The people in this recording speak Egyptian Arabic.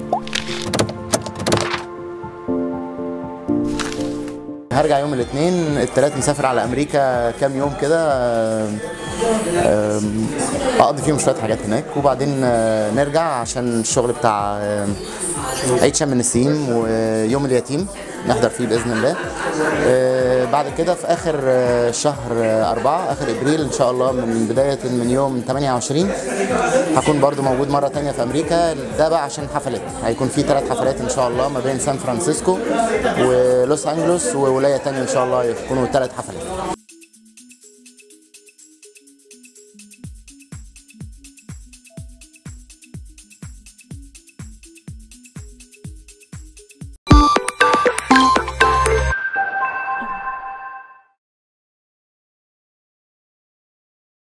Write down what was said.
هرجع يوم الاثنين الثلاث نسافر على امريكا كام يوم كده آم، آم، اقضي فيهم شويه حاجات هناك وبعدين آه، نرجع عشان الشغل بتاع آم، عيد شم النسيم ويوم اليتيم نحضر فيه باذن الله آه، بعد كده في اخر آه، شهر آه، أربعة اخر ابريل ان شاء الله من بدايه من يوم 28 هكون برضو موجود مره تانية في امريكا ده بقى عشان حفلات هيكون في ثلاث حفلات ان شاء الله ما بين سان فرانسيسكو ولوس انجلوس وولايه تانية ان شاء الله يكونوا ثلاث حفلات